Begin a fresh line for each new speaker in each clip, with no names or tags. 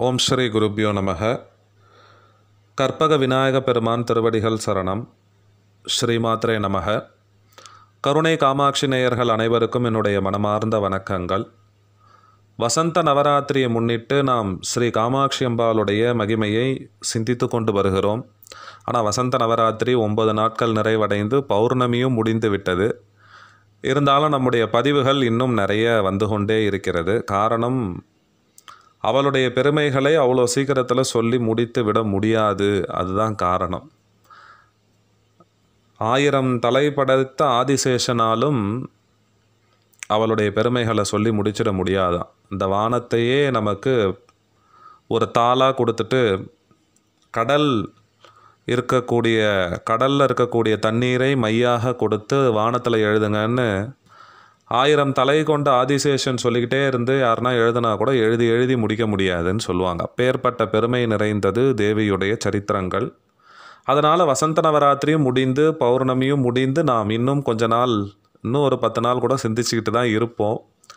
ஓம் ஸ்ரீ குருப்யோ நமக கற்பக விநாயக பெருமான் திருவடிகள் சரணம் ஸ்ரீமாத்ரே நமக கருணை காமாட்சி நேயர்கள் அனைவருக்கும் என்னுடைய மனமார்ந்த வணக்கங்கள் வசந்த நவராத்திரியை முன்னிட்டு நாம் ஸ்ரீ காமாட்சி அம்பாளுடைய மகிமையை சிந்தித்து கொண்டு வருகிறோம் ஆனால் வசந்த நவராத்திரி ஒன்பது நாட்கள் நிறைவடைந்து பௌர்ணமியும் முடிந்து விட்டது இருந்தாலும் நம்முடைய பதிவுகள் இன்னும் நிறைய வந்து கொண்டே இருக்கிறது காரணம் அவளுடைய பெருமைகளை அவ்வளோ சீக்கிரத்தில் சொல்லி முடித்து விட முடியாது அதுதான் காரணம் ஆயிரம் தலை படைத்த ஆதிசேஷனாலும் அவளுடைய பெருமைகளை சொல்லி முடிச்சிட முடியாதான் இந்த வானத்தையே நமக்கு ஒரு தாளாக கொடுத்துட்டு கடல் இருக்கக்கூடிய கடலில் இருக்கக்கூடிய தண்ணீரை மையாக கொடுத்து வானத்தில் எழுதுங்கன்னு ஆயிரம் தலை கொண்ட ஆதிசேஷன் சொல்லிக்கிட்டே இருந்து யாருன்னா எழுதுனா கூட எழுதி எழுதி முடிக்க முடியாதுன்னு சொல்லுவாங்க அப்பேற்பட்ட பெருமை நிறைந்தது தேவியுடைய சரித்திரங்கள் அதனால் வசந்த நவராத்திரியும் முடிந்து பௌர்ணமியும் முடிந்து நாம் இன்னும் கொஞ்ச நாள் இன்னும் ஒரு பத்து நாள் கூட சிந்திச்சுக்கிட்டு தான் இருப்போம்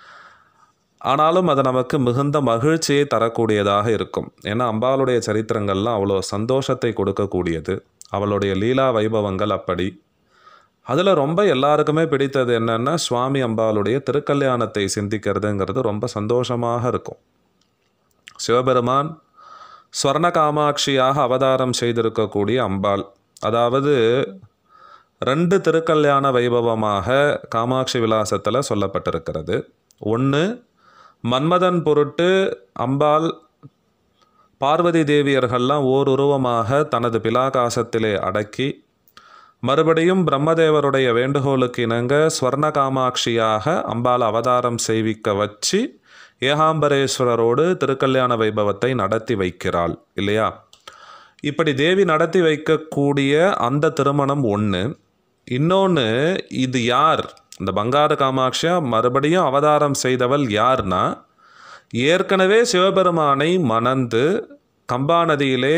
ஆனாலும் அது நமக்கு மிகுந்த மகிழ்ச்சியை தரக்கூடியதாக இருக்கும் ஏன்னா அம்பாளுடைய சரித்திரங்கள்லாம் அவ்வளோ சந்தோஷத்தை கொடுக்கக்கூடியது அவளுடைய லீலா வைபவங்கள் அப்படி அதில் ரொம்ப எல்லாருக்குமே பிடித்தது என்னென்னா சுவாமி அம்பாளுடைய திருக்கல்யாணத்தை சிந்திக்கிறதுங்கிறது ரொம்ப சந்தோஷமாக இருக்கும் சிவபெருமான் ஸ்வர்ண காமாட்சியாக அவதாரம் செய்திருக்கக்கூடிய அம்பாள் அதாவது ரெண்டு திருக்கல்யாண வைபவமாக காமாட்சி விலாசத்தில் சொல்லப்பட்டிருக்கிறது ஒன்று மன்மதன் பொருட்டு அம்பாள் பார்வதி தேவியர்கள்லாம் ஓர் உருவமாக தனது பிலாகாசத்திலே அடக்கி மறுபடியும் பிரம்மதேவருடைய வேண்டுகோளுக்கு இணங்க ஸ்வர்ண காமாட்சியாக அம்பாள் அவதாரம் செய்விக்க வச்சு ஏகாம்பரேஸ்வரரோடு திருக்கல்யாண வைபவத்தை நடத்தி வைக்கிறாள் இல்லையா இப்படி தேவி நடத்தி வைக்கக்கூடிய அந்த திருமணம் ஒன்று இன்னொன்று இது யார் இந்த பங்கார காமாட்சியா மறுபடியும் அவதாரம் செய்தவள் யார்னா ஏற்கனவே சிவபெருமானை மணந்து கம்பா நதியிலே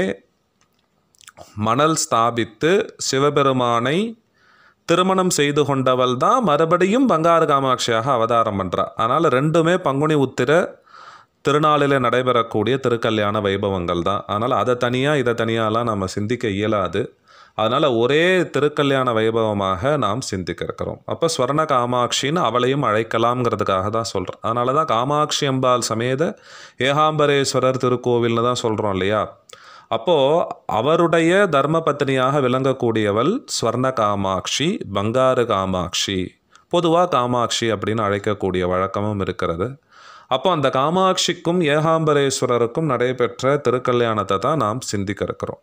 மணல் ஸ்தாபித்து சிவபெருமானை திருமணம் செய்து கொண்டவள் தான் மறுபடியும் பங்காரு காமாட்சியாக அவதாரம் பண்ணுறா அதனால் ரெண்டுமே பங்குனி உத்திர திருநாளில் நடைபெறக்கூடிய திருக்கல்யாண வைபவங்கள் தான் அதனால் அதை தனியாக இதை தனியாலாம் நம்ம சிந்திக்க இயலாது அதனால் ஒரே திருக்கல்யாண வைபவமாக நாம் சிந்திக்க இருக்கிறோம் அப்போ ஸ்வர்ண காமாட்சின்னு அவளையும் அழைக்கலாம்ங்கிறதுக்காக தான் சொல்கிறேன் அதனால தான் காமாட்சி அம்பாள் சமேத ஏகாம்பரேஸ்வரர் திருக்கோவில்னு தான் சொல்கிறோம் இல்லையா அப்போது அவருடைய தர்ம பத்தினியாக விளங்கக்கூடியவள் ஸ்வர்ண காமாட்சி பங்காரு காமாட்சி பொதுவாக காமாட்சி அப்படின்னு அழைக்கக்கூடிய வழக்கமும் இருக்கிறது அப்போ அந்த காமாட்சிக்கும் ஏகாம்பரேஸ்வரருக்கும் நடைபெற்ற திருக்கல்யாணத்தை தான் நாம் சிந்திக்க இருக்கிறோம்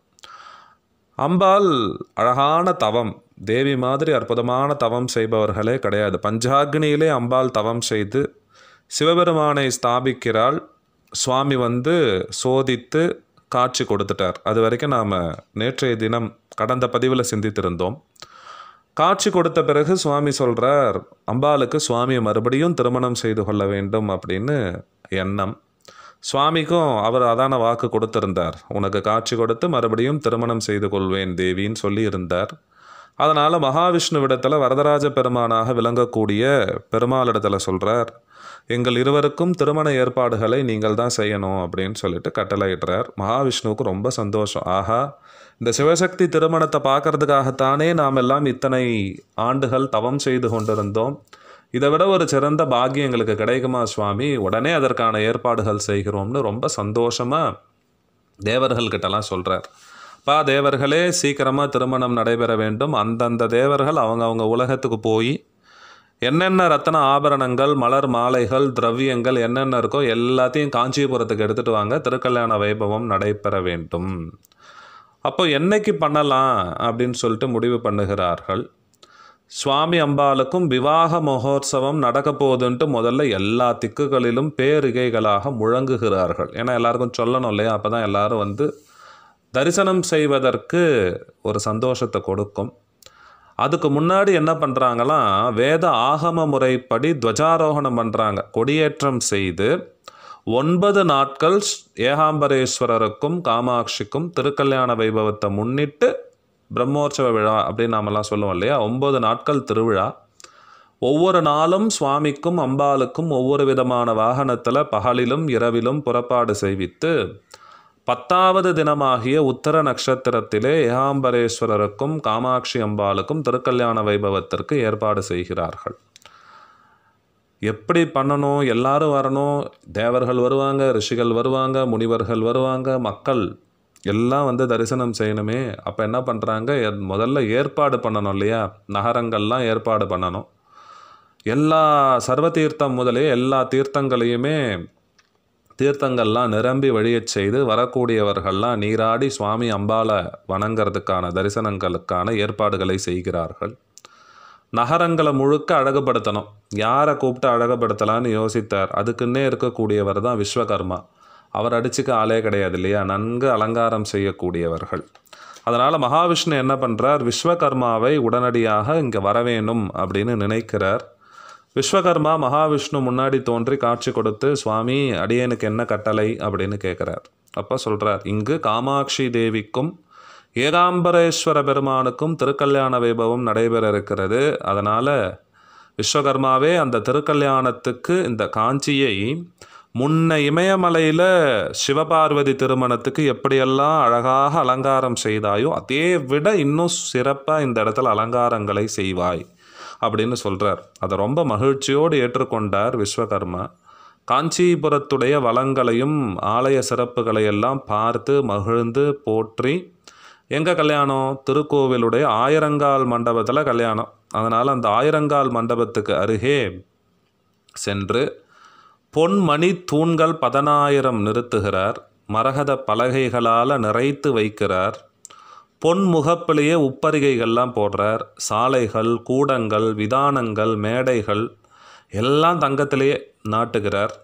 அம்பாள் அழகான தவம் தேவி மாதிரி அற்புதமான தவம் செய்பவர்களே கிடையாது பஞ்சாக்னியிலே அம்பாள் தவம் செய்து சிவபெருமானை ஸ்தாபிக்கிறாள் சுவாமி வந்து சோதித்து காட்சி கொடுத்துட்டார் அது வரைக்கும் நாம் நேற்றைய தினம் கடந்த பதிவில் சிந்தித்திருந்தோம் காட்சி கொடுத்த பிறகு சுவாமி சொல்கிறார் அம்பாளுக்கு சுவாமியை மறுபடியும் திருமணம் செய்து கொள்ள வேண்டும் அப்படின்னு எண்ணம் சுவாமிக்கும் அவர் அதான வாக்கு கொடுத்திருந்தார் உனக்கு காட்சி கொடுத்து மறுபடியும் திருமணம் செய்து கொள்வேன் தேவின்னு சொல்லி இருந்தார் அதனால் மகாவிஷ்ணுவிடத்தில் வரதராஜ பெருமானாக விளங்கக்கூடிய பெருமாளிடத்தில் சொல்கிறார் எங்கள் இருவருக்கும் திருமண ஏற்பாடுகளை நீங்கள் தான் செய்யணும் அப்படின்னு சொல்லிட்டு கட்டளையிடுறார் மகாவிஷ்ணுவுக்கு ரொம்ப சந்தோஷம் ஆஹா இந்த சிவசக்தி திருமணத்தை பார்க்கறதுக்காகத்தானே நாம் எல்லாம் இத்தனை ஆண்டுகள் தவம் செய்து கொண்டிருந்தோம் இதை விட ஒரு சிறந்த பாக்கியம் எங்களுக்கு கிடைக்குமா சுவாமி உடனே அதற்கான ஏற்பாடுகள் செய்கிறோம்னு ரொம்ப சந்தோஷமாக தேவர்கள்கிட்டலாம் சொல்கிறார் பா தேவர்களே சீக்கிரமாக திருமணம் நடைபெற வேண்டும் அந்தந்த தேவர்கள் அவங்க அவங்க உலகத்துக்கு போய் என்னென்ன ரத்தன ஆபரணங்கள் மலர் மாலைகள் திரவியங்கள் என்னென்ன இருக்கோ எல்லாத்தையும் காஞ்சிபுரத்துக்கு எடுத்துகிட்டு வாங்க திருக்கல்யாண வைபவம் நடைபெற வேண்டும் அப்போ என்னைக்கு பண்ணலாம் அப்படின்னு சொல்லிட்டு முடிவு பண்ணுகிறார்கள் சுவாமி அம்பாளுக்கும் விவாக மகோத்சவம் நடக்க போகுதுன்ட்டு முதல்ல எல்லா திக்குகளிலும் பேரிகைகளாக முழங்குகிறார்கள் ஏன்னா எல்லாருக்கும் சொல்லணும் இல்லையா அப்போ தான் எல்லாரும் வந்து தரிசனம் செய்வதற்கு ஒரு சந்தோஷத்தை கொடுக்கும் அதுக்கு முன்னாடி என்ன பண்ணுறாங்களாம் வேத ஆகம முறைப்படி துவஜாரோகணம் பண்ணுறாங்க கொடியேற்றம் செய்து ஒன்பது நாட்கள் ஏகாம்பரேஸ்வரருக்கும் காமாட்சிக்கும் திருக்கல்யாண வைபவத்தை முன்னிட்டு பிரம்மோற்சவ விழா அப்படின்னு நாமெல்லாம் சொல்லுவோம் இல்லையா ஒம்பது நாட்கள் திருவிழா ஒவ்வொரு நாளும் சுவாமிக்கும் அம்பாளுக்கும் ஒவ்வொரு விதமான வாகனத்தில் பகலிலும் இரவிலும் புறப்பாடு செய்வித்து பத்தாவது தினமாகிய உத்தர நட்சத்திரத்திலே ஏகாம்பரேஸ்வரருக்கும் காமாட்சி அம்பாளுக்கும் திருக்கல்யாண வைபவத்திற்கு ஏற்பாடு செய்கிறார்கள் எப்படி பண்ணணும் எல்லாரும் வரணும் தேவர்கள் வருவாங்க ரிஷிகள் வருவாங்க முனிவர்கள் வருவாங்க மக்கள் எல்லாம் வந்து தரிசனம் செய்யணுமே அப்போ என்ன பண்ணுறாங்க முதல்ல ஏற்பாடு பண்ணணும் இல்லையா நகரங்கள்லாம் ஏற்பாடு பண்ணணும் எல்லா சர்வ தீர்த்தம் முதலே எல்லா தீர்த்தங்களையுமே தீர்த்தங்கள்லாம் நிரம்பி வழியச் செய்து வரக்கூடியவர்கள்லாம் நீராடி சுவாமி அம்பாலை வணங்கிறதுக்கான தரிசனங்களுக்கான ஏற்பாடுகளை செய்கிறார்கள் நகரங்களை முழுக்க அழகுபடுத்தணும் யாரை கூப்பிட்டு அழகுபடுத்தலான்னு யோசித்தார் அதுக்குன்னே இருக்கக்கூடியவர் தான் விஸ்வகர்மா அவர் அடிச்சுக்க ஆளே கிடையாது இல்லையா நன்கு அலங்காரம் செய்யக்கூடியவர்கள் அதனால் மகாவிஷ்ணு என்ன பண்ணுறார் விஸ்வகர்மாவை உடனடியாக இங்கே வரவேணும் அப்படின்னு நினைக்கிறார் விஸ்வகர்மா மகாவிஷ்ணு முன்னாடி தோன்றி காட்சி கொடுத்து சுவாமி அடியனுக்கு என்ன கட்டளை அப்படின்னு கேட்குறார் அப்போ சொல்கிறார் இங்கு காமாட்சி தேவிக்கும் ஏகாம்பரேஸ்வர பெருமானுக்கும் திருக்கல்யாண வைபவம் நடைபெற இருக்கிறது அதனால் விஸ்வகர்மாவே அந்த திருக்கல்யாணத்துக்கு இந்த காஞ்சியை முன்ன இமயமலையில் சிவபார்வதி திருமணத்துக்கு எப்படியெல்லாம் அழகாக அலங்காரம் செய்தாயோ அதே விட இன்னும் சிறப்பாக இந்த இடத்துல அலங்காரங்களை செய்வாய் அப்படின்னு சொல்கிறார் அதை ரொம்ப மகிழ்ச்சியோடு ஏற்றுக்கொண்டார் விஸ்வகர்மா காஞ்சிபுரத்துடைய வளங்களையும் ஆலய சிறப்புகளை எல்லாம் பார்த்து மகிழ்ந்து போற்றி எங்கே கல்யாணம் திருக்கோவிலுடைய ஆயிரங்கால் மண்டபத்தில் கல்யாணம் அதனால் அந்த ஆயிரங்கால் மண்டபத்துக்கு அருகே சென்று பொன்மணி தூண்கள் பதினாயிரம் நிறுத்துகிறார் மரகத பலகைகளால் நிறைத்து வைக்கிறார் பொன் முகப்பிலேயே உப்பரிகைகள்லாம் போடுறார் சாலைகள் கூடங்கள் விதானங்கள் மேடைகள் எல்லாம் தங்கத்திலேயே நாட்டுகிறார்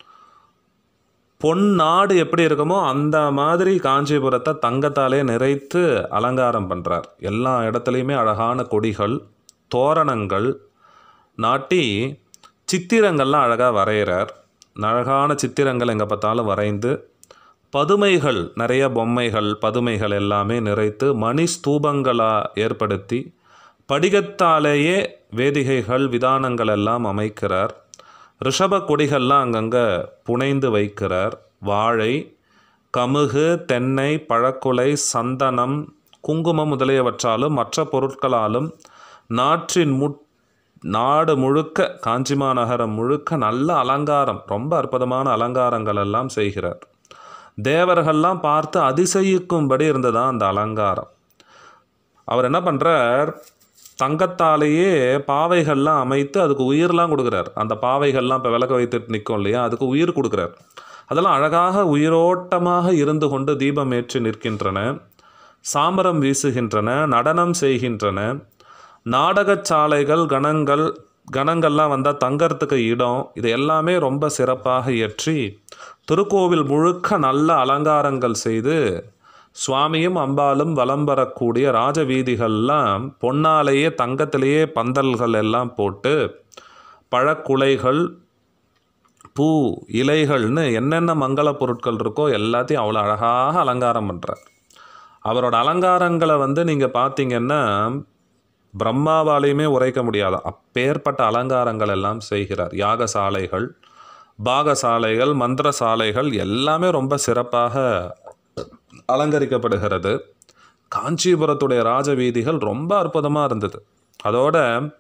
பொன் நாடு எப்படி இருக்குமோ அந்த மாதிரி காஞ்சிபுரத்தை தங்கத்தாலே நிறைத்து அலங்காரம் பண்ணுறார் எல்லா இடத்துலையுமே அழகான கொடிகள் தோரணங்கள் நாட்டி சித்திரங்கள்லாம் அழகாக வரைகிறார் அழகான சித்திரங்கள் எங்கே பார்த்தாலும் வரைந்து பதுமைகள் நிறைய பொம்மைகள் பதுமைகள் எல்லாமே நிறைத்து மணி ஸ்தூபங்களாக ஏற்படுத்தி படிகத்தாலேயே வேதிகைகள் விதானங்கள் எல்லாம் அமைக்கிறார் ரிஷப கொடிகள்லாம் அங்கங்கே புனைந்து வைக்கிறார் வாழை கமுகு தென்னை பழக்குலை சந்தனம் குங்குமம் முதலியவற்றாலும் மற்ற பொருட்களாலும் நாற்றின் முட் நாடு முழுக்க காஞ்சிமா நகரம் முழுக்க நல்ல அலங்காரம் ரொம்ப அற்புதமான அலங்காரங்கள் எல்லாம் செய்கிறார் தேவர்கள்லாம் பார்த்து அதிசயிக்கும்படி இருந்ததா அந்த அலங்காரம் அவர் என்ன பண்ணுறார் தங்கத்தாலேயே பாவைகள்லாம் அமைத்து அதுக்கு உயிர்லாம் கொடுக்குறார் அந்த பாவைகள்லாம் இப்போ விளக்க வைத்துட்டு நிற்கும் இல்லையா அதுக்கு உயிர் கொடுக்குறார் அதெல்லாம் அழகாக உயிரோட்டமாக இருந்து கொண்டு தீபம் ஏற்றி நிற்கின்றன சாமரம் வீசுகின்றன நடனம் செய்கின்றன நாடகச் சாலைகள் கணங்கள் கணங்கள்லாம் வந்தால் தங்கறதுக்கு இடம் இது எல்லாமே ரொம்ப சிறப்பாக இயற்றி திருக்கோவில் முழுக்க நல்ல அலங்காரங்கள் செய்து சுவாமியும் அம்பாலும் வலம் வரக்கூடிய ராஜவீதிகள்லாம் பொன்னாலேயே தங்கத்திலேயே பந்தல்கள் எல்லாம் போட்டு பழக்குலைகள் பூ இலைகள்னு என்னென்ன மங்கள பொருட்கள் இருக்கோ எல்லாத்தையும் அவ்வளோ அழகாக அலங்காரம் பண்ணுறார் அவரோட அலங்காரங்களை வந்து நீங்கள் பார்த்தீங்கன்னா பிரம்மாவாலையுமே உரைக்க முடியாது அப்பேற்பட்ட அலங்காரங்கள் எல்லாம் செய்கிறார் யாகசாலைகள் பாகசாலைகள் மந்திர சாலைகள் எல்லாமே ரொம்ப சிறப்பாக அலங்கரிக்கப்படுகிறது காஞ்சிபுரத்துடைய ராஜவீதிகள் ரொம்ப அற்புதமாக இருந்தது அதோட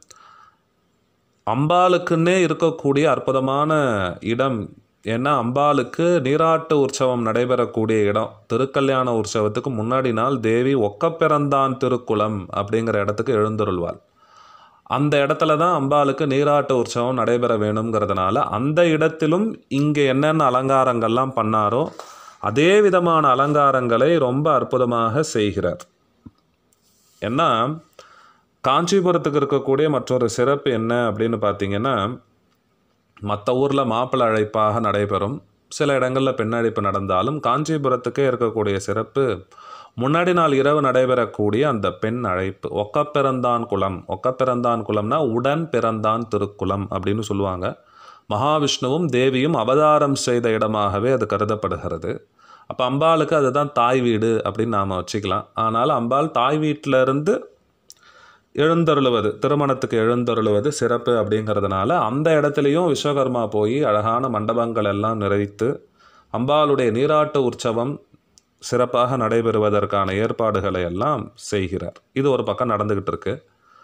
அம்பாளுக்குன்னே இருக்கக்கூடிய அற்புதமான இடம் ஏன்னா அம்பாளுக்கு நீராட்டு உற்சவம் நடைபெறக்கூடிய இடம் திருக்கல்யாண உற்சவத்துக்கு முன்னாடி நாள் தேவி ஒக்கப்பிறந்தான் திருக்குளம் அப்படிங்கிற இடத்துக்கு எழுந்தருள்வாள் அந்த இடத்துல தான் அம்பாளுக்கு நீராட்டு உற்சவம் நடைபெற வேணுங்கிறதுனால அந்த இடத்திலும் இங்கே என்னென்ன அலங்காரங்கள்லாம் பண்ணாரோ அதே விதமான அலங்காரங்களை ரொம்ப அற்புதமாக செய்கிறார் ஏன்னா காஞ்சிபுரத்துக்கு இருக்கக்கூடிய மற்றொரு சிறப்பு என்ன அப்படின்னு பார்த்தீங்கன்னா மற்ற ஊரில் மாப்பிள்ளை அழைப்பாக நடைபெறும் சில இடங்களில் பெண் அழைப்பு நடந்தாலும் காஞ்சிபுரத்துக்கே இருக்கக்கூடிய சிறப்பு முன்னாடி நாள் இரவு நடைபெறக்கூடிய அந்த பெண் அழைப்பு ஒக்கப்பிறந்தான் குலம் ஒக்கப்பிறந்தான் குலம்னா உடன் பிறந்தான் திருக்குலம் அப்படின்னு சொல்லுவாங்க மகாவிஷ்ணுவும் தேவியும் அவதாரம் செய்த இடமாகவே அது கருதப்படுகிறது அப்போ அம்பாளுக்கு அதுதான் தாய் வீடு அப்படின்னு நாம் வச்சுக்கலாம் ஆனால் அம்பாள் தாய் வீட்டிலிருந்து எழுந்தருளுவது திருமணத்துக்கு எழுந்தருளுவது சிறப்பு அப்படிங்கிறதுனால அந்த இடத்துலையும் விஸ்வகர்மா போய் அழகான மண்டபங்கள் எல்லாம் நிறைத்து அம்பாளுடைய நீராட்டு உற்சவம் சிறப்பாக நடைபெறுவதற்கான ஏற்பாடுகளை எல்லாம் செய்கிறார் இது ஒரு பக்கம் நடந்துக்கிட்டு இருக்கு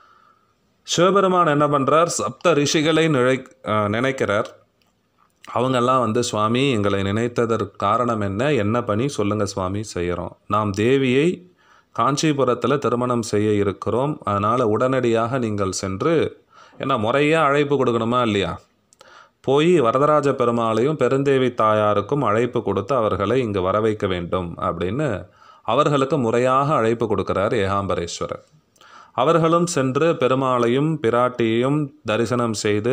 சிவபெருமான் என்ன பண்ணுறார் சப்த ரிஷிகளை நினை அஹ் நினைக்கிறார் அவங்கெல்லாம் வந்து சுவாமி எங்களை நினைத்ததற்கு காரணம் என்ன என்ன பணி சொல்லுங்கள் சுவாமி செய்கிறோம் நாம் தேவியை காஞ்சிபுரத்தில் திருமணம் செய்ய இருக்கிறோம் அதனால் உடனடியாக நீங்கள் சென்று ஏன்னா முறையாக அழைப்பு கொடுக்கணுமா இல்லையா போய் வரதராஜ பெருமாளையும் பெருந்தேவி தாயாருக்கும் அழைப்பு கொடுத்து அவர்களை இங்கு வர வைக்க வேண்டும் அப்படின்னு அவர்களுக்கு முறையாக அழைப்பு கொடுக்கிறார் ஏகாம்பரேஸ்வரர் அவர்களும் சென்று பெருமாளையும் பிராட்டியையும் தரிசனம் செய்து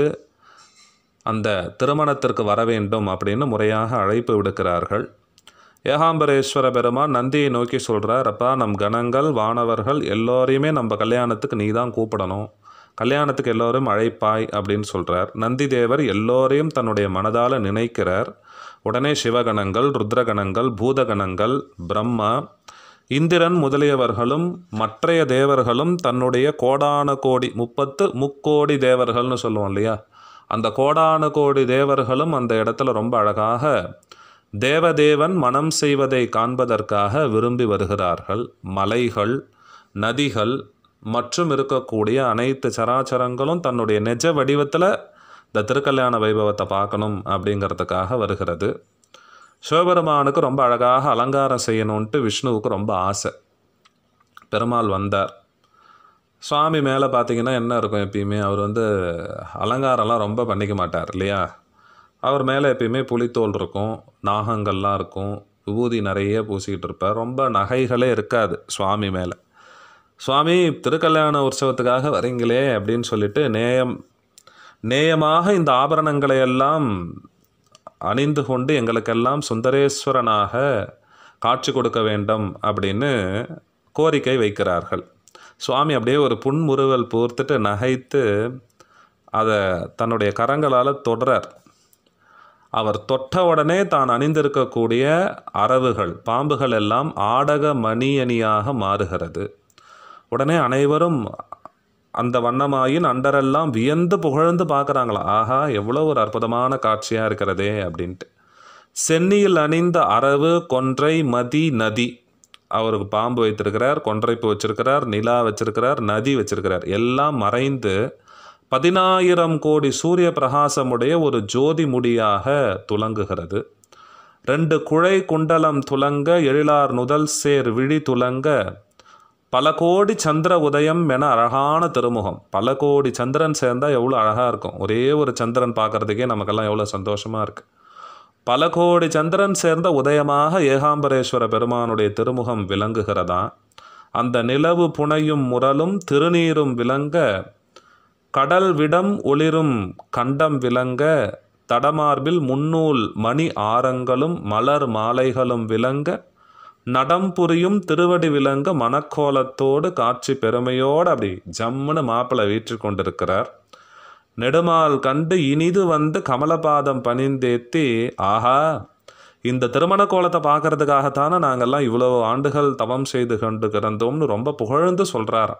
அந்த திருமணத்திற்கு வர வேண்டும் அப்படின்னு முறையாக அழைப்பு விடுக்கிறார்கள் ஏகாம்பரேஸ்வர பெருமான் நந்தியை நோக்கி சொல்கிறார் அப்பா நம் கணங்கள் வானவர்கள் எல்லோரையுமே நம்ம கல்யாணத்துக்கு நீ தான் கூப்பிடணும் கல்யாணத்துக்கு எல்லோரும் அழைப்பாய் அப்படின்னு சொல்கிறார் நந்தி தேவர் எல்லோரையும் தன்னுடைய மனதால் நினைக்கிறார் உடனே சிவகணங்கள் ருத்ரகணங்கள் பூதகணங்கள் பிரம்மா இந்திரன் முதலியவர்களும் மற்றைய தேவர்களும் தன்னுடைய கோடான கோடி முப்பத்து முக்கோடி தேவர்கள்னு சொல்லுவோம் இல்லையா அந்த கோடான கோடி தேவர்களும் அந்த இடத்துல ரொம்ப அழகாக தேவதேவன் மனம் செய்வதை காண்பதற்காக விரும்பி வருகிறார்கள் மலைகள் நதிகள் மற்றும் இருக்கக்கூடிய அனைத்து சராச்சரங்களும் தன்னுடைய நிஜ வடிவத்தில் இந்த திருக்கல்யாண வைபவத்தை பார்க்கணும் அப்படிங்கிறதுக்காக வருகிறது சிவபெருமானுக்கு ரொம்ப அழகாக அலங்காரம் செய்யணுன்ட்டு விஷ்ணுவுக்கு ரொம்ப ஆசை பெருமாள் வந்தார் சுவாமி மேலே பார்த்தீங்கன்னா என்ன இருக்கும் எப்பயுமே அவர் வந்து அலங்காரம்லாம் ரொம்ப பண்ணிக்க மாட்டார் இல்லையா அவர் மேலே எப்பயுமே புலித்தோல் இருக்கும் நாகங்கள்லாம் இருக்கும் விபூதி நிறைய பூசிக்கிட்டு இருப்பார் ரொம்ப நகைகளே இருக்காது சுவாமி மேலே சுவாமி திருக்கல்யாண உற்சவத்துக்காக வரீங்களே அப்படின்னு சொல்லிட்டு நேயம் நேயமாக இந்த ஆபரணங்களை எல்லாம் அணிந்து கொண்டு எங்களுக்கெல்லாம் சுந்தரேஸ்வரனாக காட்சி கொடுக்க வேண்டும் அப்படின்னு கோரிக்கை வைக்கிறார்கள் சுவாமி அப்படியே ஒரு புன்முறுவல் பூர்த்துட்டு நகைத்து அதை தன்னுடைய கரங்களால் தொடரார் அவர் தொட்ட உடனே தான் அணிந்திருக்கக்கூடிய அரவுகள் பாம்புகள் எல்லாம் ஆடக மணி அணியாக மாறுகிறது உடனே அனைவரும் அந்த வண்ணமாயின் அண்டரெல்லாம் வியந்து புகழ்ந்து பார்க்குறாங்களா ஆஹா எவ்வளோ ஒரு அற்புதமான காட்சியாக இருக்கிறதே அப்படின்ட்டு சென்னியில் அணிந்த அரவு கொன்றை மதி நதி அவருக்கு பாம்பு வைத்திருக்கிறார் கொன்றைப்பு வச்சிருக்கிறார் நிலா வச்சிருக்கிறார் நதி வச்சிருக்கிறார் எல்லாம் மறைந்து பதினாயிரம் கோடி சூரிய பிரகாசமுடைய ஒரு ஜோதி முடியாக துலங்குகிறது ரெண்டு குழை குண்டலம் துலங்க எழிலார் நுதல் சேர் விழி துலங்க பல கோடி சந்திர உதயம் என அழகான திருமுகம் பல கோடி சந்திரன் சேர்ந்தால் எவ்வளோ அழகாக இருக்கும் ஒரே ஒரு சந்திரன் பார்க்குறதுக்கே நமக்கெல்லாம் எவ்வளோ சந்தோஷமாக இருக்குது பல கோடி சந்திரன் சேர்ந்த உதயமாக ஏகாம்பரேஸ்வர பெருமானுடைய திருமுகம் விளங்குகிறதா அந்த நிலவு புனையும் முரலும் திருநீரும் விளங்க கடல் விடம் ஒளிரும் கண்டம் விளங்க தடமார்பில் முன்னூல் மணி ஆரங்களும் மலர் மாலைகளும் விளங்க நடம் புரியும் திருவடி விளங்க மணக்கோலத்தோடு காட்சி பெருமையோடு அப்படி ஜம்முன்னு மாப்பிள்ளை வீற்று கொண்டிருக்கிறார் நெடுமால் கண்டு இனிது வந்து கமலபாதம் பணிந்தேத்தி ஆஹா இந்த திருமண கோலத்தை பார்க்கறதுக்காகத்தானே நாங்கள்லாம் இவ்வளோ ஆண்டுகள் தவம் செய்து கொண்டு கிடந்தோம்னு ரொம்ப புகழ்ந்து சொல்கிறாராம்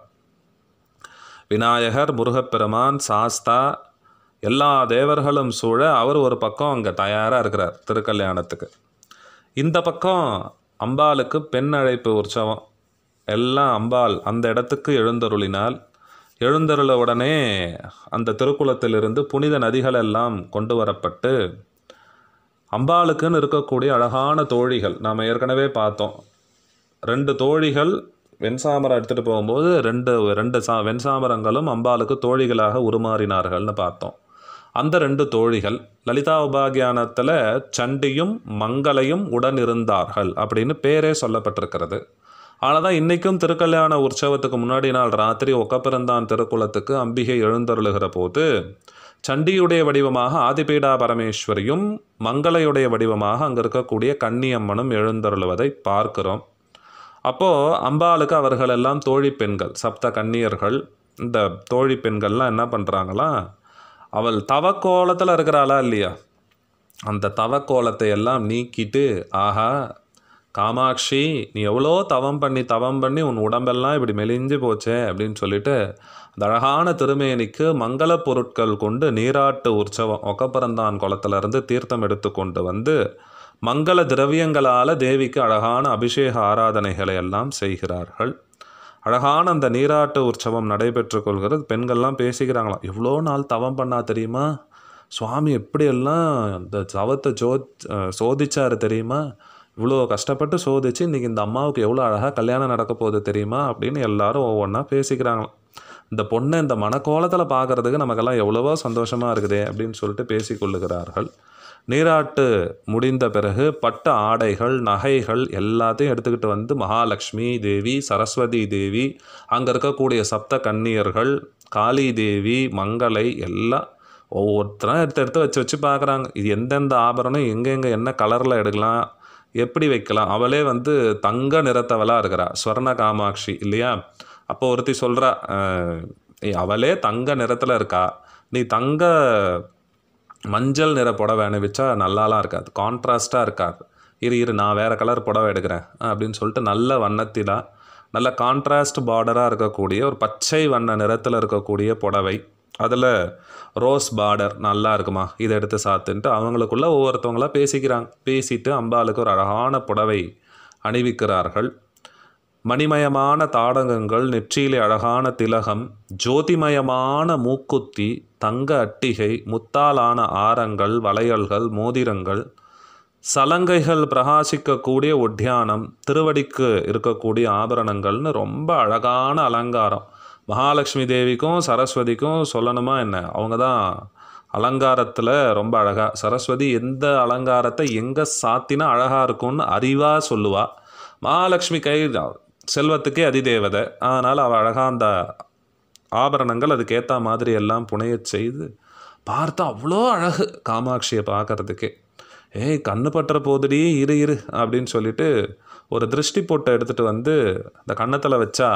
விநாயகர் முருகப்பெருமான் சாஸ்தா எல்லா தேவர்களும் சூழ அவர் ஒரு பக்கம் அங்கே தயாராக இருக்கிறார் திருக்கல்யாணத்துக்கு இந்த பக்கம் அம்பாளுக்கு பெண் அழைப்பு உற்சவம் எல்லாம் அம்பாள் அந்த இடத்துக்கு எழுந்தருளினால் எழுந்தருள உடனே அந்த திருக்குளத்திலிருந்து புனித நதிகள் எல்லாம் கொண்டு வரப்பட்டு அம்பாளுக்குன்னு இருக்கக்கூடிய அழகான தோழிகள் நாம் ஏற்கனவே பார்த்தோம் ரெண்டு தோழிகள் வெண்சாமரம் எடுத்துகிட்டு போகும்போது ரெண்டு ரெண்டு சா வெண்சாமரங்களும் அம்பாளுக்கு தோழிகளாக உருமாறினார்கள்னு பார்த்தோம் அந்த ரெண்டு தோழிகள் லலிதா உபாகியானத்தில் சண்டியும் மங்களையும் உடன் இருந்தார்கள் அப்படின்னு பேரே சொல்லப்பட்டிருக்கிறது ஆனால் தான் இன்றைக்கும் திருக்கல்யாண உற்சவத்துக்கு முன்னாடி நாள் ராத்திரி ஒக்கப்பிறந்தான் திருக்குளத்துக்கு அம்பிகை எழுந்தருளுகிற போது சண்டியுடைய வடிவமாக ஆதிபீடா பரமேஸ்வரியும் மங்களையுடைய வடிவமாக அங்கே இருக்கக்கூடிய கன்னியம்மனும் எழுந்தருளுவதை பார்க்கிறோம் அப்போது அம்பாளுக்கு அவர்கள் எல்லாம் தோழி பெண்கள் சப்த கன்னியர்கள் இந்த தோழி பெண்கள்லாம் என்ன பண்ணுறாங்களாம் அவள் தவக்கோலத்தில் இருக்கிறாளா இல்லையா அந்த தவக்கோலத்தை எல்லாம் நீக்கிட்டு ஆஹா காமாட்சி நீ எவ்வளோ தவம் பண்ணி தவம் பண்ணி உன் உடம்பெல்லாம் இப்படி மெலிஞ்சு போச்சே அப்படின்னு சொல்லிட்டு அந்த அழகான திருமேனிக்கு மங்கள பொருட்கள் கொண்டு நீராட்டு உற்சவம் ஒக்கப்பிறந்தான் குளத்திலிருந்து தீர்த்தம் எடுத்து கொண்டு வந்து மங்கள திரவியங்களால் தேவிக்கு அழகான அபிஷேக ஆராதனைகளை எல்லாம் செய்கிறார்கள் அழகான அந்த நீராட்டு உற்சவம் நடைபெற்று கொள்கிறது பெண்கள்லாம் பேசிக்கிறாங்களாம் எவ்வளோ நாள் தவம் பண்ணா தெரியுமா சுவாமி எப்படியெல்லாம் அந்த தவத்தை ஜோ சோதிச்சாரு தெரியுமா இவ்வளோ கஷ்டப்பட்டு சோதிச்சு இன்றைக்கி இந்த அம்மாவுக்கு எவ்வளோ அழகாக கல்யாணம் நடக்க போகுது தெரியுமா அப்படின்னு எல்லாரும் ஒவ்வொன்றா பேசிக்கிறாங்களாம் இந்த பொண்ணை இந்த மனக்கோலத்தில் பார்க்கறதுக்கு நமக்கெல்லாம் எவ்வளவோ சந்தோஷமாக இருக்குதே அப்படின்னு சொல்லிட்டு பேசிக்கொள்ளுகிறார்கள் நீராட்டு முடிந்த பிறகு பட்டு ஆடைகள் நகைகள் எல்லாத்தையும் எடுத்துக்கிட்டு வந்து மகாலட்சுமி தேவி சரஸ்வதி தேவி அங்கே இருக்கக்கூடிய சப்த கன்னியர்கள் காளி தேவி மங்களை எல்லாம் ஒவ்வொருத்தரும் எடுத்து எடுத்து வச்சு வச்சு பார்க்குறாங்க இது எந்தெந்த ஆபரணம் எங்கெங்கே என்ன கலரில் எடுக்கலாம் எப்படி வைக்கலாம் அவளே வந்து தங்க நிறத்தவளாக இருக்கிறா ஸ்வர்ண காமாட்சி இல்லையா அப்போ ஒருத்தி சொல்கிறா அவளே தங்க நிறத்தில் இருக்கா நீ தங்க மஞ்சள் நிற புடவை அணிவிச்சா நல்லாலாம் இருக்காது கான்ட்ராஸ்ட்டாக இருக்காது இரு இரு நான் வேறு கலர் புடவை எடுக்கிறேன் அப்படின்னு சொல்லிட்டு நல்ல வண்ணத்திலா நல்ல கான்ட்ராஸ்ட் பார்டராக இருக்கக்கூடிய ஒரு பச்சை வண்ண நிறத்தில் இருக்கக்கூடிய புடவை அதில் ரோஸ் பார்டர் நல்லா இருக்குமா இதை எடுத்து சாத்துன்ட்டு அவங்களுக்குள்ள ஒவ்வொருத்தவங்களா பேசிக்கிறாங்க பேசிட்டு அம்பாளுக்கு ஒரு அழகான புடவை அணிவிக்கிறார்கள் மணிமயமான தாடகங்கள் நெற்றியிலே அழகான திலகம் ஜோதிமயமான மூக்குத்தி தங்க அட்டிகை முத்தாலான ஆரங்கள் வளையல்கள் மோதிரங்கள் சலங்கைகள் பிரகாசிக்கக்கூடிய ஒட்டியானம் திருவடிக்கு இருக்கக்கூடிய ஆபரணங்கள்னு ரொம்ப அழகான அலங்காரம் மகாலட்சுமி தேவிக்கும் சரஸ்வதிக்கும் சொல்லணுமா என்ன அவங்க தான் அலங்காரத்தில் ரொம்ப அழகாக சரஸ்வதி எந்த அலங்காரத்தை எங்கே சாத்தினா அழகாக இருக்கும்னு அறிவாக சொல்லுவா மகாலட்சுமி கை செல்வத்துக்கே அதிதேவதை அதனால் அவள் அழகாக அந்த ஆபரணங்கள் அதுக்கேற்ற மாதிரி எல்லாம் புனையச் செய்து பார்த்தா அவ்வளோ அழகு காமாட்சியை பார்க்கறதுக்கே ஏய் கண்ணு பட்டுற போதுடி இரு இரு அப்படின்னு சொல்லிட்டு ஒரு திருஷ்டி பொட்டை எடுத்துகிட்டு வந்து அந்த கன்னத்தில் வச்சா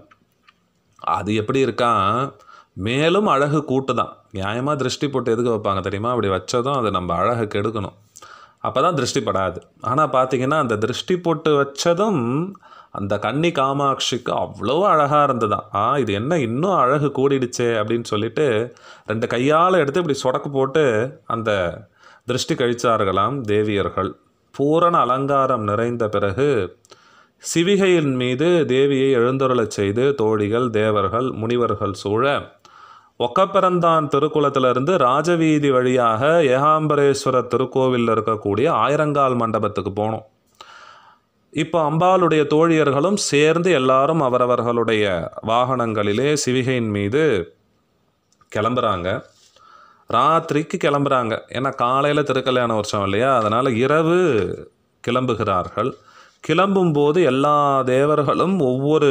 அது எப்படி இருக்கான் மேலும் அழகு கூட்டு தான் நியாயமாக திருஷ்டி போட்டு எதுக்கு வைப்பாங்க தெரியுமா அப்படி வச்சதும் அது நம்ம அழகு கெடுக்கணும் அப்போ தான் திருஷ்டி படாது ஆனால் பார்த்தீங்கன்னா அந்த திருஷ்டி போட்டு வச்சதும் அந்த கன்னி காமாட்சிக்கு அவ்வளோ அழகாக இருந்ததாம் ஆ இது என்ன இன்னும் அழகு கூடிடுச்சே அப்படின்னு சொல்லிட்டு ரெண்டு கையால் எடுத்து இப்படி சொடக்கு போட்டு அந்த திருஷ்டி கழிச்சார்களாம் தேவியர்கள் பூரண அலங்காரம் நிறைந்த பிறகு சிவிகையின் மீது தேவியை எழுந்தருளச் செய்து தோழிகள் தேவர்கள் முனிவர்கள் சூழ ஒக்கப்பிறந்தான் திருக்குளத்திலிருந்து ராஜவீதி வழியாக ஏகாம்பரேஸ்வரர் திருக்கோவிலில் இருக்கக்கூடிய ஆயிரங்கால் மண்டபத்துக்கு போனோம் இப்போ அம்பாளுடைய தோழியர்களும் சேர்ந்து எல்லாரும் அவரவர்களுடைய வாகனங்களிலே சிவிகையின் மீது கிளம்புறாங்க ராத்திரிக்கு கிளம்புறாங்க ஏன்னா காலையில் திருக்கல்யாண உற்சவம் இல்லையா அதனால் இரவு கிளம்புகிறார்கள் கிளம்பும்போது எல்லா தேவர்களும் ஒவ்வொரு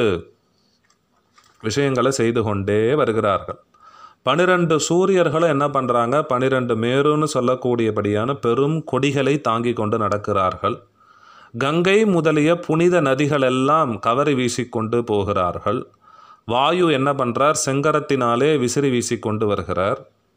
விஷயங்களை செய்து கொண்டே வருகிறார்கள் பனிரெண்டு சூரியர்களும் என்ன பண்ணுறாங்க பனிரெண்டு மேருன்னு சொல்லக்கூடியபடியான பெரும் கொடிகளை தாங்கி கொண்டு நடக்கிறார்கள் கங்கை முதலிய புனித நதிகள் எல்லாம் கவரி வீசிக்கொண்டு போகிறார்கள் வாயு என்ன பண்ணுறார் செங்கரத்தினாலே விசிறி வீசிக்கொண்டு வருகிறார்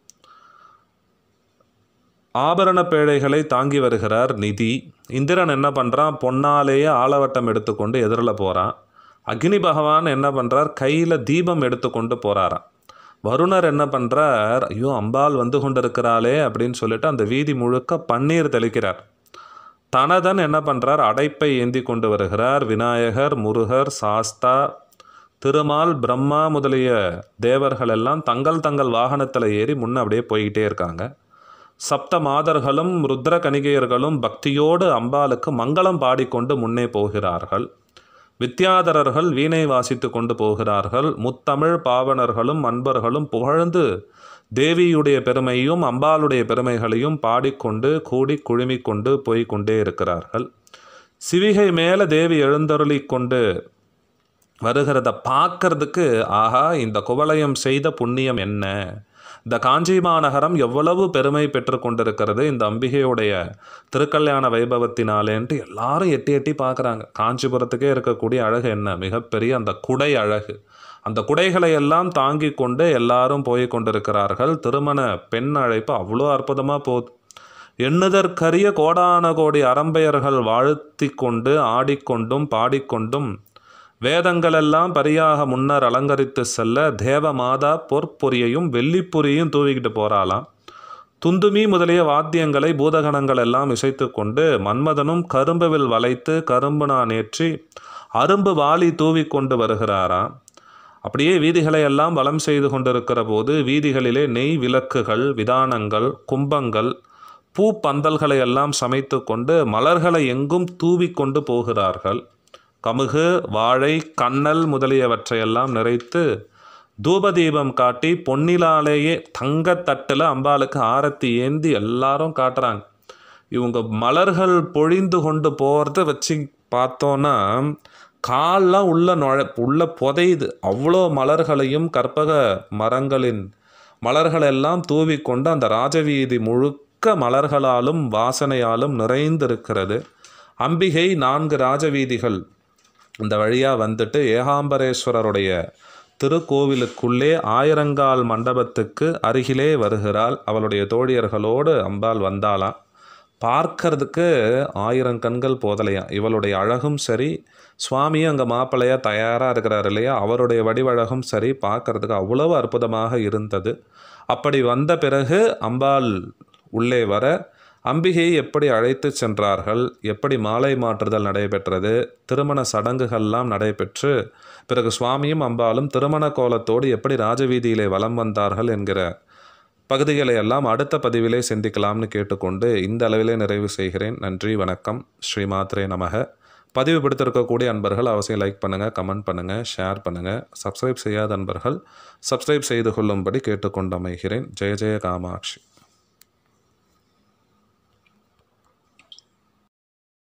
ஆபரண பேழைகளை தாங்கி வருகிறார் நிதி இந்திரன் என்ன பண்ணுறான் பொன்னாலேயே ஆலவட்டம் எடுத்துக்கொண்டு எதிரில் போகிறான் அக்னி பகவான் என்ன பண்ணுறார் கையில் தீபம் எடுத்துக்கொண்டு போகிறாராம் வருணர் என்ன பண்ணுறார் ஐயோ அம்பாள் வந்து கொண்டிருக்கிறாளே அப்படின்னு சொல்லிட்டு அந்த வீதி முழுக்க பன்னீர் தெளிக்கிறார் தனதன் என்ன பண்ணுறார் அடைப்பை ஏந்தி கொண்டு வருகிறார் விநாயகர் முருகர் சாஸ்தா திருமால் பிரம்மா முதலிய தேவர்கள் எல்லாம் தங்கள் தங்கள் வாகனத்தில் ஏறி முன்ன அப்படியே போய்கிட்டே இருக்காங்க சப்த மாதர்களும் ருத்ர கணிகையர்களும் பக்தியோடு அம்பாளுக்கு மங்களம் பாடிக்கொண்டு முன்னே போகிறார்கள் வித்யாதரர்கள் வீணை வாசித்து கொண்டு போகிறார்கள் முத்தமிழ் பாவனர்களும் அன்பர்களும் புகழ்ந்து தேவியுடைய பெருமையும் அம்பாளுடைய பெருமைகளையும் பாடிக்கொண்டு கூடி குழுமிக் கொண்டு போய் கொண்டே இருக்கிறார்கள் சிவிகை மேலே தேவி எழுந்தருளி கொண்டு வருகிறத பார்க்கறதுக்கு ஆஹா இந்த குவலயம் செய்த புண்ணியம் என்ன இந்த காஞ்சி மாநகரம் எவ்வளவு பெருமை பெற்று கொண்டிருக்கிறது இந்த அம்பிகையுடைய திருக்கல்யாண வைபவத்தினாலேன்ட்டு எல்லாரும் எட்டி எட்டி பார்க்குறாங்க காஞ்சிபுரத்துக்கே இருக்கக்கூடிய அழகு என்ன மிகப்பெரிய அந்த குடை அழகு அந்த குடைகளை எல்லாம் தாங்கி கொண்டு எல்லாரும் போய் கொண்டிருக்கிறார்கள் திருமண பெண் அழைப்பு அவ்வளோ அற்புதமாக போகுது எண்ணுதற்கரிய கோடான கோடி அரம்பையர்கள் வாழ்த்தி கொண்டு ஆடிக்கொண்டும் பாடிக்கொண்டும் வேதங்களெல்லாம் பரியாக முன்னர் அலங்கரித்து செல்ல தேவ மாதா பொற்பொரியையும் வெள்ளிப்பொரியும் தூவிக்கிட்டு போகிறாளாம் துந்துமி முதலிய வாத்தியங்களை பூதகணங்கள் எல்லாம் இசைத்து கொண்டு மன்மதனும் கரும்புவில் வளைத்து கரும்பு நான் ஏற்றி அரும்பு வாளி தூவி கொண்டு வருகிறாராம் அப்படியே வீதிகளை எல்லாம் வலம் செய்து கொண்டிருக்கிற போது வீதிகளிலே நெய் விளக்குகள் விதானங்கள் கும்பங்கள் பூ பந்தல்களை எல்லாம் சமைத்து கொண்டு மலர்களை எங்கும் தூவி கொண்டு போகிறார்கள் கமுகு வாழை கண்ணல் முதலியவற்றையெல்லாம் நிறைத்து தூபதீபம் காட்டி பொன்னிலாலேயே தங்கத்தட்டில் அம்பாளுக்கு ஆரத்தி ஏந்தி எல்லாரும் காட்டுறாங்க இவங்க மலர்கள் பொழிந்து கொண்டு போகிறத வச்சு பார்த்தோன்னா கால்லாம் உள்ள நுழ உள்ள புதையுது அவ்வளோ மலர்களையும் கற்பக மரங்களின் மலர்களெல்லாம் தூவிக்கொண்டு அந்த ராஜவீதி முழுக்க மலர்களாலும் வாசனையாலும் நிறைந்திருக்கிறது அம்பிகை நான்கு ராஜவீதிகள் இந்த வழியாக வந்துட்டு ஏகாம்பரேஸ்வரருடைய திருக்கோவிலுக்குள்ளே ஆயிரங்கால் மண்டபத்துக்கு அருகிலே வருகிறாள் அவளுடைய தோழியர்களோடு அம்பாள் வந்தாளாம் பார்க்கறதுக்கு ஆயிரம் கண்கள் போதலையாம் இவளுடைய அழகும் சரி சுவாமியும் அங்கே மாப்பிள்ளையாக தயாராக இருக்கிறார் இல்லையா அவருடைய வடிவழகும் சரி பார்க்கறதுக்கு அவ்வளவு அற்புதமாக இருந்தது அப்படி வந்த பிறகு அம்பாள் உள்ளே வர அம்பிகையை எப்படி அழைத்து சென்றார்கள் எப்படி மாலை மாற்றுதல் நடைபெற்றது திருமண சடங்குகள்லாம் நடைபெற்று பிறகு சுவாமியும் அம்பாலும் திருமண கோலத்தோடு எப்படி ராஜவீதியிலே வலம் வந்தார்கள் என்கிற பகுதிகளை எல்லாம் அடுத்த பதிவிலே சிந்திக்கலாம்னு கேட்டுக்கொண்டு இந்த அளவிலே நிறைவு செய்கிறேன் நன்றி வணக்கம் ஸ்ரீ மாத்ரே நமக பதிவு பிடித்திருக்கக்கூடிய அன்பர்கள் அவசியம் லைக் பண்ணுங்கள் கமெண்ட் பண்ணுங்கள் ஷேர் பண்ணுங்கள் சப்ஸ்கிரைப் செய்யாத அன்பர்கள் சப்ஸ்கிரைப் செய்து கொள்ளும்படி கேட்டுக்கொண்டு அமைகிறேன் ஜெய ஜெய காமாட்சி